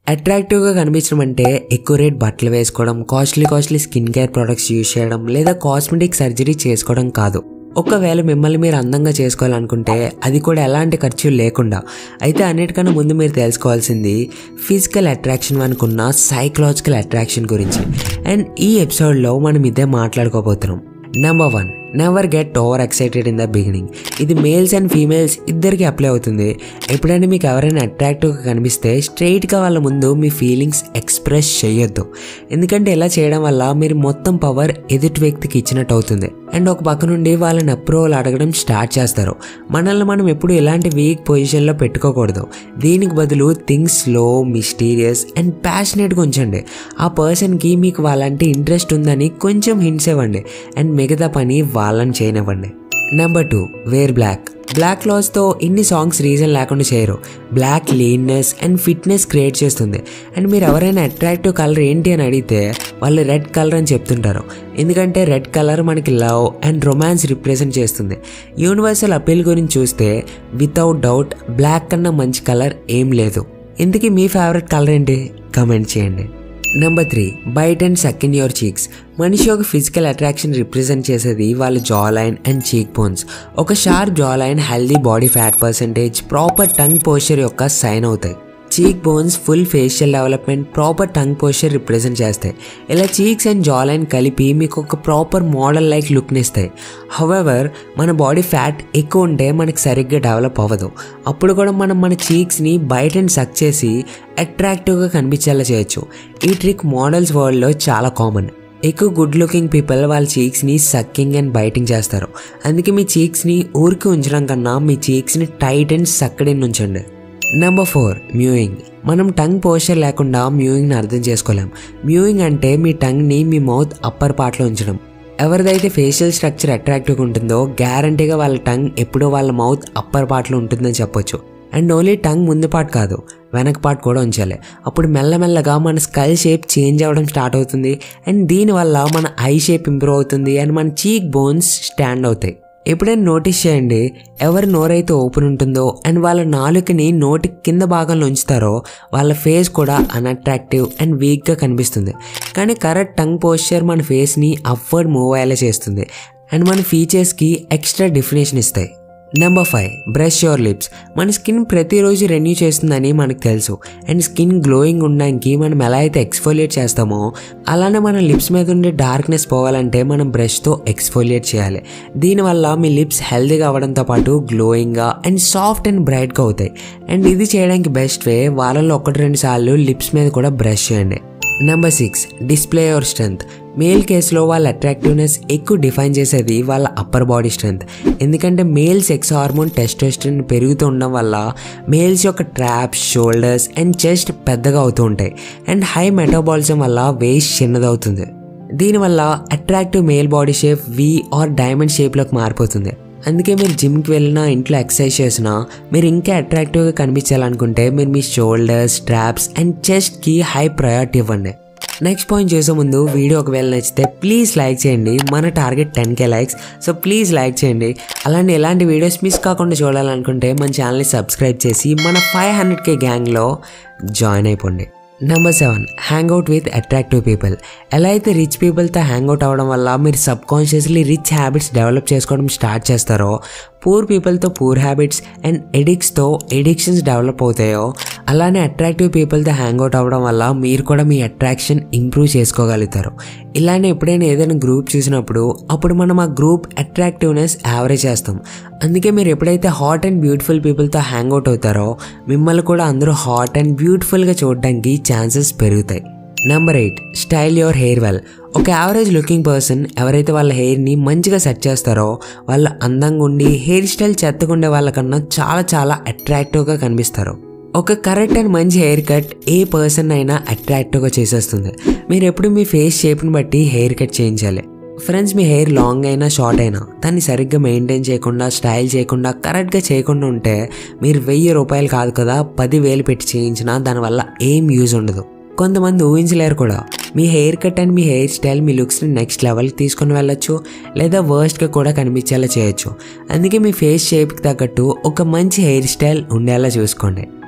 అట్రాక్టివ్గా కనిపించడం అంటే ఎక్కువ రేట్ బట్టలు వేసుకోవడం costly costly skin care products use చేయడం లేదా కాస్మెటిక్ సర్జరీ చేసుకోవడం కాదు ఒకవేళ మిమ్మల్ని మీరు అందంగా చేసుకోవాలనుకుంటే అది కూడా ఎలాంటి ఖర్చు లేకుండా అయితే అన్నిటికన్నా ముందు మీరు తెలుసుకోవాల్సింది ఫిజికల్ అట్రాక్షన్ అనుకున్న సైకలాజికల్ అట్రాక్షన్ గురించి అండ్ ఈ ఎపిసోడ్లో మనం ఇదే మాట్లాడుకోబోతున్నాం number one never get over excited in the beginning ఇది మేల్స్ అండ్ ఫీమేల్స్ ఇద్దరికి అప్లై అవుతుంది ఎప్పుడైనా మీకు ఎవరైనా అట్రాక్టివ్గా కనిపిస్తే స్ట్రైట్గా వాళ్ళ ముందు మీ ఫీలింగ్స్ ఎక్స్ప్రెస్ చేయొద్దు ఎందుకంటే ఇలా చేయడం వల్ల మీరు మొత్తం పవర్ ఎదుటి వ్యక్తికి ఇచ్చినట్టు అవుతుంది అండ్ ఒక పక్క నుండి వాళ్ళని అప్రూవల్ అడగడం స్టార్ట్ చేస్తారు మనల్ని మనం ఎప్పుడు ఇలాంటి వీక్ పొజిషన్లో పెట్టుకోకూడదు దీనికి బదులు థింగ్స్ స్లో మిస్టీరియస్ అండ్ ప్యాషనెట్గా ఉంచండి ఆ పర్సన్కి మీకు వాళ్ళంటే ఇంట్రెస్ట్ ఉందని కొంచెం హింట్స్ ఇవ్వండి అండ్ మిగతా పని వాళ్ళని చేయనివ్వండి number two wear black black క్లాత్స్తో ఇన్ని సాంగ్స్ రీజన్ లేకుండా చేయరు black leanness and fitness create చేస్తుంది అండ్ మీరు ఎవరైనా అట్రాక్టివ్ కలర్ ఏంటి అని అడిగితే వాళ్ళు రెడ్ కలర్ అని చెప్తుంటారు ఎందుకంటే రెడ్ కలర్ మనకి లవ్ అండ్ రొమాన్స్ రిప్రజెంట్ చేస్తుంది యూనివర్సల్ అపీల్ గురించి చూస్తే వితౌట్ డౌట్ బ్లాక్ కన్నా మంచి కలర్ ఏం లేదు ఇంతకీ మీ ఫేవరెట్ కలర్ ఏంటి కమెంట్ చేయండి number three bite and suck in your cheeks మనిషి ఒక ఫిజికల్ అట్రాక్షన్ రిప్రజెంట్ చేసేది వాళ్ళ jaw line and cheek bones ఒక sharp jaw line healthy body fat percentage proper tongue posture యొక్క సైన్ అవుతాయి cheek bones full facial development proper tongue posture represent చేస్తాయి ఇలా cheeks and jaw line కలిపి మీకు ఒక ప్రాపర్ మోడల్ లైక్ లుక్ని ఇస్తాయి however మన బాడీ ఫ్యాట్ ఎక్కువ ఉంటే మనకి సరిగ్గా డెవలప్ అవ్వదు అప్పుడు కూడా మనం మన చీక్స్ని బయట అండ్ సక్ చేసి అట్రాక్టివ్గా కనిపించేలా చేయొచ్చు ఈ ట్రిక్ మోడల్స్ వరల్డ్లో చాలా కామన్ ఎక్కువ గుడ్ లుకింగ్ పీపుల్ వాళ్ళ చీక్స్ని సక్కింగ్ అండ్ బైటింగ్ చేస్తారు అందుకే మీ చీక్స్ని ఊరికి ఉంచడం కన్నా మీ చీక్స్ని టైట్ అండ్ సక్కడిని ఉంచండి నెంబర్ ఫోర్ మ్యూయింగ్ మనం టంగ్ పోస్చర్ లేకుండా మ్యూయింగ్ని అర్థం చేసుకోలేం మ్యూయింగ్ అంటే మీ టంగ్ని మీ మౌత్ అప్పర్ పార్ట్లో ఉంచడం ఎవరిదైతే ఫేషియల్ స్ట్రక్చర్ అట్రాక్టివ్గా ఉంటుందో గ్యారంటీగా వాళ్ళ టంగ్ ఎప్పుడో వాళ్ళ మౌత్ అప్పర్ పార్ట్లో ఉంటుందని చెప్పొచ్చు అండ్ ఓన్లీ టంగ్ ముందు పార్ట్ కాదు వెనక పార్ట్ కూడా ఉంచాలి అప్పుడు మెల్లమెల్లగా మన స్కల్ షేప్ చేంజ్ అవ్వడం స్టార్ట్ అవుతుంది అండ్ దీనివల్ల మన ఐ షేప్ ఇంప్రూవ్ అవుతుంది అండ్ మన చీక్ బోన్స్ స్టాండ్ అవుతాయి ఎప్పుడైనా నోటీస్ చేయండి ఎవరి నోరైతే ఓపెన్ ఉంటుందో అండ్ వాళ్ళ నాలుకని నోటి కింద భాగంలో ఉంచుతారో వాళ్ళ ఫేస్ కూడా అన్అట్రాక్టివ్ అండ్ వీక్గా కనిపిస్తుంది కానీ కరెక్ట్ టంగ్ పోస్చర్ మన ఫేస్ని అప్వర్డ్ మూవ్ అయ్యేలా చేస్తుంది అండ్ మన ఫీచర్స్కి ఎక్స్ట్రా డెఫినేషన్ ఇస్తాయి number five brush your lips మన స్కిన్ ప్రతిరోజు రెన్యూ చేస్తుందని మనకు తెలుసు అండ్ స్కిన్ గ్లోయింగ్ ఉండడానికి మనం ఎలా అయితే ఎక్స్ఫోలియేట్ చేస్తామో అలానే మన లిప్స్ మీద ఉండే డార్క్నెస్ పోవాలంటే మనం బ్రష్తో ఎక్స్ఫోలియేట్ చేయాలి దీనివల్ల మీ లిప్స్ హెల్తీగా అవ్వడంతో పాటు గ్లోయింగ్గా అండ్ సాఫ్ట్ అండ్ బ్రైట్గా అవుతాయి అండ్ ఇది చేయడానికి బెస్ట్ వే వారంలో ఒకటి రెండు సార్లు లిప్స్ మీద కూడా బ్రష్ చేయండి number six display your strength male కేసులో వాళ్ళ అట్రాక్టివ్నెస్ ఎక్కువ డిఫైన్ చేసేది వాళ్ళ అప్పర్ బాడీ స్ట్రెంత్ ఎందుకంటే మేల్ సెక్స్ హార్మోన్ టెస్టోస్టెరాన్ పెరుగుతూ ఉండడం వల్ల మేల్స్ యొక్క ట్రాప్స్ షోల్డర్స్ అండ్ చెస్ట్ పెద్దగా అవుతూ ఉంటాయి అండ్ హై మెటాబాలిజం వల్ల వేస్ట్ చిన్నదవుతుంది దీనివల్ల attractive male body shape V or diamond షేప్లోకి మారిపోతుంది అందుకే మీరు జిమ్కి వెళ్ళినా ఇంట్లో ఎక్సర్సైజ్ చేసినా మీరు ఇంకా అట్రాక్టివ్గా కనిపించాలనుకుంటే మీరు మీ షోల్డర్స్ స్ట్రాప్స్ అండ్ చెస్ట్కి హై ప్రయారిటీ ఇవ్వండి నెక్స్ట్ పాయింట్ చేసే ముందు వీడియో ఒకవేళ నచ్చితే ప్లీజ్ లైక్ చేయండి మన target ten K likes so please like చేయండి అలాంటి ఎలాంటి వీడియోస్ మిస్ కాకుండా చూడాలనుకుంటే మన ఛానల్ని సబ్స్క్రైబ్ చేసి మన ఫైవ్ హండ్రెడ్ కే గ్యాంగ్లో జాయిన్ అయిపోండి number seven hang out with attractive people ఎలా అయితే రిచ్ పీపుల్తో హ్యాంగ్ అవుట్ అవ్వడం వల్ల మీరు subconsciously rich habits develop చేసుకోవడం స్టార్ట్ చేస్తారో పూర్ పీపుల్తో పూర్ హ్యాబిట్స్ అండ్ ఎడిక్స్తో ఎడిక్షన్స్ డెవలప్ అవుతాయో అలానే అట్రాక్టివ్ పీపుల్తో హ్యాంగ్ అవుట్ అవ్వడం వల్ల మీరు కూడా మీ అట్రాక్షన్ ఇంప్రూవ్ చేసుకోగలుగుతారు ఇలానే ఎప్పుడైనా ఏదైనా గ్రూప్ చూసినప్పుడు అప్పుడు మనం ఆ గ్రూప్ అట్రాక్టివ్నెస్ యావరేజ్ చేస్తాం అందుకే మీరు ఎప్పుడైతే హాట్ అండ్ బ్యూటిఫుల్ పీపుల్తో హ్యాంగ్ అవుట్ అవుతారో మిమ్మల్ని కూడా అందరూ హాట్ అండ్ బ్యూటిఫుల్గా చూడడానికి ఛాన్సెస్ పెరుగుతాయి number eight style your hair well ఒక యావరేజ్ లుకింగ్ పర్సన్ ఎవరైతే వాళ్ళ హెయిర్ని మంచిగా సెట్ చేస్తారో వాళ్ళు అందంగా ఉండి హెయిర్ స్టైల్ చెత్తగా ఉండే వాళ్ళకన్నా చాలా చాలా అట్రాక్టివ్గా కనిపిస్తారు ఒక కరెక్ట్ అండ్ మంచి హెయిర్ కట్ ఏ పర్సన్ అయినా అట్రాక్టివ్గా చేసేస్తుంది మీరు ఎప్పుడు మీ ఫేస్ షేప్ని బట్టి హెయిర్ కట్ చేయించాలి ఫ్రెండ్స్ మీ హెయిర్ లాంగ్ అయినా షార్ట్ అయినా దాన్ని సరిగ్గా మెయింటైన్ చేయకుండా స్టైల్ చేయకుండా కరెక్ట్గా చేయకుండా ఉంటే మీరు వెయ్యి రూపాయలు కాదు కదా పదివేలు పెట్టి చేయించినా దానివల్ల ఏం యూజ్ ఉండదు కొంతమంది ఊహించలేరు కూడా మీ హెయిర్ కట్ అండ్ మీ హెయిర్ స్టైల్ మీ లుక్స్ని నెక్స్ట్ లెవెల్కి తీసుకొని వెళ్ళొచ్చు లేదా వర్స్ట్గా కూడా కనిపించేలా చేయొచ్చు అందుకే మీ ఫేస్ షేప్కి తగ్గట్టు ఒక మంచి హెయిర్ స్టైల్ ఉండేలా చూసుకోండి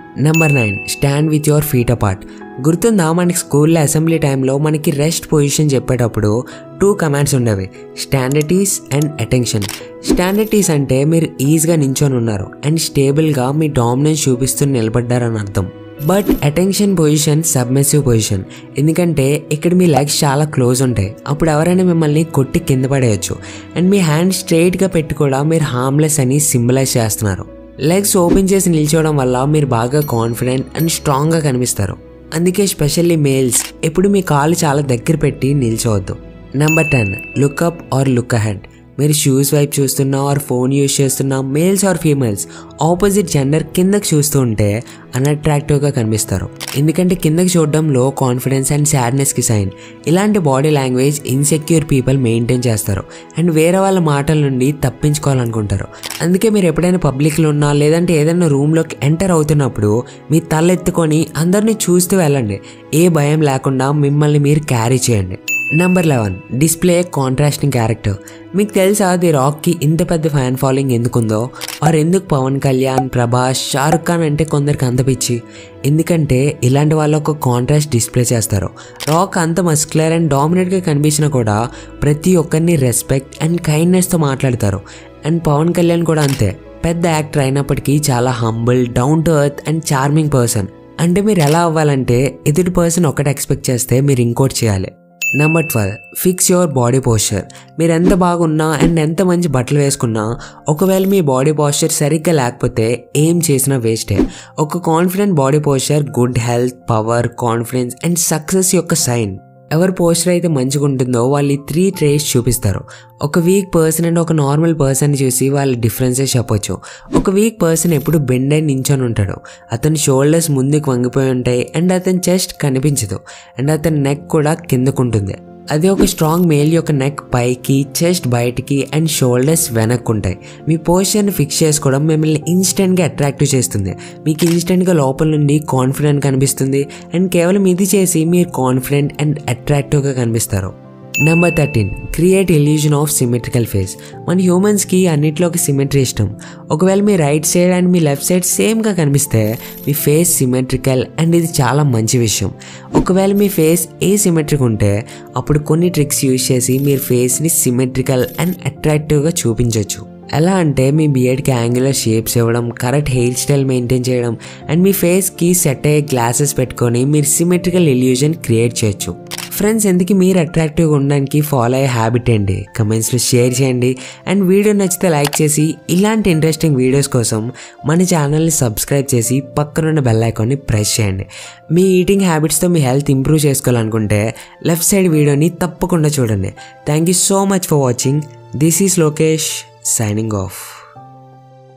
number nine stand with your feet apart గుర్తుందా మనకి స్కూల్లో అసెంబ్లీ టైంలో మనకి రెస్ట్ పొజిషన్ చెప్పేటప్పుడు టూ కమాండ్స్ ఉండేవి స్టాండర్టీస్ అండ్ అటెన్షన్ స్టాండర్టీస్ అంటే మీరు ఈజీగా నించొని ఉన్నారు అండ్ స్టేబుల్గా మీ డామినెన్స్ చూపిస్తూ నిలబడ్డారని అర్థం but attention position submissive position ఎందుకంటే ఇక్కడ మీ లెగ్స్ చాలా క్లోజ్ ఉంటాయి అప్పుడు ఎవరైనా మిమ్మల్ని కొట్టి కింద పడేయచ్చు అండ్ మీ హ్యాండ్ స్ట్రైట్గా పెట్టి కూడా మీరు హార్మ్లెస్ అని సింబలైజ్ చేస్తున్నారు లెగ్స్ ఓపెన్ చేసి నిల్చోవడం వల్ల మీరు బాగా కాన్ఫిడెంట్ అండ్ స్ట్రాంగ్గా కనిపిస్తారు అందుకే స్పెషల్లీ మేల్స్ ఎప్పుడు మీ కాలు చాలా దగ్గర పెట్టి నిల్చోవద్దు number ten look up or look ahead మీరు షూస్ వైపు చూస్తున్నా ఆర్ ఫోన్ యూస్ చేస్తున్నా males or females opposite gender కిందకి చూస్తూ ఉంటే అన్అట్రాక్టివ్గా కనిపిస్తారు ఎందుకంటే కిందకి చూడడం లో కాన్ఫిడెన్స్ అండ్ సాడ్నెస్కి సైన్ ఇలాంటి body language insecure people maintain చేస్తారు అండ్ వేరే వాళ్ళ మాటల నుండి తప్పించుకోవాలనుకుంటారు అందుకే మీరు ఎప్పుడైనా పబ్లిక్లో ఉన్నా లేదంటే ఏదైనా రూమ్లోకి ఎంటర్ అవుతున్నప్పుడు మీ తల ఎత్తుకొని అందరినీ చూస్తూ వెళ్ళండి ఏ భయం లేకుండా మిమ్మల్ని మీరు క్యారీ చేయండి number eleven display contrasting character మీకు తెలుసా ది రాక్కి ఇంత పెద్ద ఫ్యాన్ ఫాలోయింగ్ ఎందుకుందో ఆర్ ఎందుకు పవన్ కళ్యాణ్ ప్రభాస్ షారుఖ్ ఖాన్ అంటే కొందరికి అంత పిచ్చి ఎందుకంటే ఇలాంటి వాళ్ళు ఒక కాంట్రాస్ట్ డిస్ప్లే చేస్తారు రాక్ అంత మస్క్యులర్ అండ్ డామినేట్గా కనిపించినా కూడా ప్రతి ఒక్కరిని రెస్పెక్ట్ అండ్ కైండ్నెస్తో మాట్లాడతారు అండ్ పవన్ కళ్యాణ్ కూడా అంతే పెద్ద యాక్టర్ అయినప్పటికీ చాలా humble down to earth and charming person అంటే మీరు ఎలా అవ్వాలంటే ఎదుటి పర్సన్ ఒకటి ఎక్స్పెక్ట్ చేస్తే మీరు ఇంకోటి చేయాలి number twelve fix your body posture మీరు ఎంత బాగున్నా అండ్ ఎంత మంచి బట్టలు వేసుకున్నా ఒకవేళ మీ బాడీ పోస్చర్ సరిగ్గా లేకపోతే ఏం చేసినా వేస్టే ఒక confident body posture good health power confidence and success యొక్క సైన్ ఎవరి పోస్టర్ అయితే మంచిగా ఉంటుందో వాళ్ళు ఈ త్రీ ట్రేస్ చూపిస్తారు ఒక వీక్ పర్సన్ అండ్ ఒక నార్మల్ పర్సన్ చూసి వాళ్ళ డిఫరెన్సెస్ చెప్పొచ్చు ఒక వీక్ పర్సన్ ఎప్పుడు బెండ్ అయి నించొని ఉంటాడు అతని షోల్డర్స్ ముందుకు వంగిపోయి ఉంటాయి అండ్ అతని చెస్ట్ కనిపించదు అండ్ అతని నెక్ కూడా కిందకుంటుంది అదే ఒక స్ట్రాంగ్ మేల్ యొక్క నెక్ పైకి చెస్ట్ బయటికి అండ్ షోల్డర్స్ వెనక్కు ఉంటాయి మీ పోస్చర్ని ఫిక్స్ చేసుకోవడం మిమ్మల్ని ఇన్స్టెంట్గా అట్రాక్టివ్ చేస్తుంది మీకు ఇన్స్టెంట్గా లోపల నుండి కాన్ఫిడెంట్ కనిపిస్తుంది అండ్ కేవలం ఇది చేసి మీరు కాన్ఫిడెంట్ అండ్ అట్రాక్టివ్గా కనిపిస్తారు number thirteen create illusion of symmetrical face మన హ్యూమన్స్కి అన్నిట్లో ఒక సిమెట్రీ ఇష్టం ఒకవేళ మీ రైట్ సైడ్ అండ్ మీ లెఫ్ట్ సైడ్ సేమ్గా కనిపిస్తే మీ ఫేస్ సిమెట్రికల్ అండ్ ఇది చాలా మంచి విషయం ఒకవేళ మీ ఫేస్ ఏ సిమెట్రిక్ ఉంటే అప్పుడు కొన్ని ట్రిక్స్ యూజ్ చేసి మీరు ఫేస్ని సిమెట్రికల్ అండ్ అట్రాక్టివ్గా చూపించవచ్చు ఎలా అంటే మీ బియర్డ్కి యాంగులర్ షేప్స్ ఇవ్వడం కరెక్ట్ హెయిర్ స్టైల్ మెయింటైన్ చేయడం అండ్ మీ ఫేస్కి సెట్ అయ్యే గ్లాసెస్ పెట్టుకొని మీరు సిమెట్రికల్ ఇల్యూజన్ క్రియేట్ చేయొచ్చు ఫ్రెండ్స్ ఎందుకు మీరు అట్రాక్టివ్గా ఉండడానికి ఫాలో అయ్యే హ్యాబిట్ ఏంటి కమెంట్స్లో షేర్ చేయండి అండ్ వీడియో నచ్చితే లైక్ చేసి ఇలాంటి ఇంట్రెస్టింగ్ వీడియోస్ కోసం మన ఛానల్ని సబ్స్క్రైబ్ చేసి పక్కనున్న బెల్ ఐకాన్ని ప్రెస్ చేయండి మీ ఈటింగ్ హ్యాబిట్స్తో మీ హెల్త్ ఇంప్రూవ్ చేసుకోవాలనుకుంటే లెఫ్ట్ సైడ్ వీడియోని తప్పకుండా చూడండి thank you so much for watching this is Lokesh signing off.